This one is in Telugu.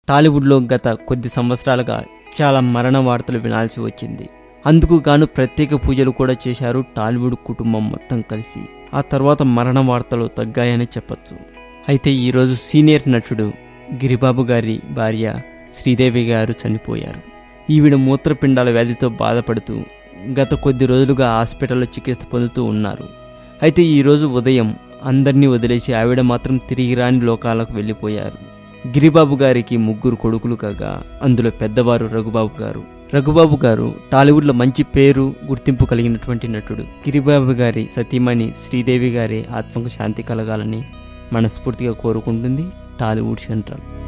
టాలీవుడ్లో గత కొద్ది సంవత్సరాలుగా చాలా మరణ వార్తలు వినాల్సి వచ్చింది అందుకు గాను ప్రత్యేక పూజలు కూడా చేశారు టాలీవుడ్ కుటుంబం మొత్తం కలిసి ఆ తర్వాత మరణ వార్తలు తగ్గాయని చెప్పొచ్చు అయితే ఈరోజు సీనియర్ నటుడు గిరిబాబు గారి భార్య శ్రీదేవి గారు చనిపోయారు ఈవిడ మూత్రపిండాల వ్యాధితో బాధపడుతూ గత కొద్ది రోజులుగా హాస్పిటల్లో చికిత్స పొందుతూ ఉన్నారు అయితే ఈరోజు ఉదయం అందరినీ వదిలేసి ఆవిడ మాత్రం తిరిగి రాని లోకాలకు వెళ్ళిపోయారు గిరిబాబు గారికి ముగ్గురు కొడుకులు కాగా అందులో పెద్దవారు రఘుబాబు గారు రఘుబాబు గారు టాలీవుడ్లో మంచి పేరు గుర్తింపు కలిగినటువంటి నటుడు గిరిబాబు గారి సతీమణి శ్రీదేవి గారి ఆత్మకు శాంతి కలగాలని మనస్ఫూర్తిగా కోరుకుంటుంది టాలీవుడ్ సెంట్రల్